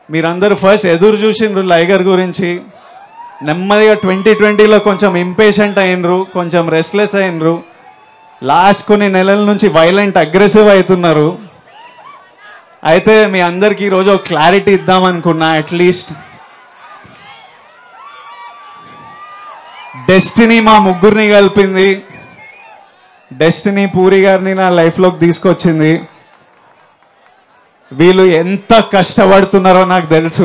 మీరందరూ ఫస్ట్ ఎదురు చూసిండ్రు లైగర్ గురించి నెమ్మదిగా ట్వంటీ ట్వంటీలో కొంచెం ఇంపేషెంట్ అయినరు కొంచెం రెస్ట్లెస్ అయినరు లాస్ట్ కొన్ని నెలల నుంచి వైలెంట్ అగ్రెసివ్ అవుతున్నారు అయితే మీ అందరికీ ఈరోజు ఒక క్లారిటీ ఇద్దాం అనుకున్నా అట్లీస్ట్ డెస్టినీ మా ముగ్గురిని కలిపింది డెస్టినీ పూరి గారిని నా లైఫ్లోకి తీసుకొచ్చింది వీళ్ళు ఎంత కష్టపడుతున్నారో నాకు తెలుసు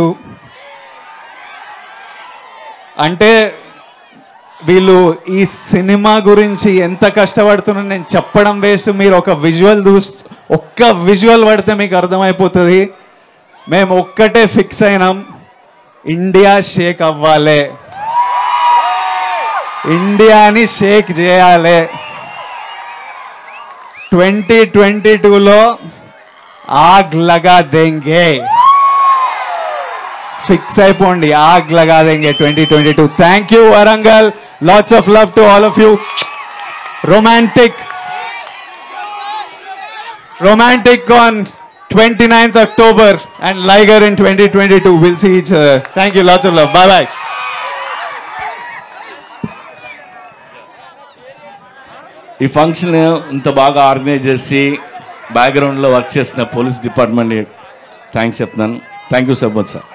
అంటే వీళ్ళు ఈ సినిమా గురించి ఎంత కష్టపడుతున్నారో నేను చెప్పడం వేస్ట్ మీరు ఒక విజువల్ చూస్ ఒక్క విజువల్ పడితే మీకు అర్థమైపోతుంది మేము ఒక్కటే ఫిక్స్ అయినాం ఇండియా షేక్ అవ్వాలి ఇండియాని షేక్ చేయాలి ట్వంటీ ట్వంటీ టూలో ఆగ్ లగా దెంగే ఫిక్స్ అయిపోండి ఆగ్ లగా దెంగే twenty twenty two thank you Warangal lots of love to all of you romantic romantic on 29th October and Liger in 2022. We'll see each other. Thank you. Lots of love. Bye bye. ఈ function ఇంత బాగా organise చేసి బ్యాక్గ్రౌండ్లో work చేసిన police department thanks చెప్తున్నాను thank you so much sir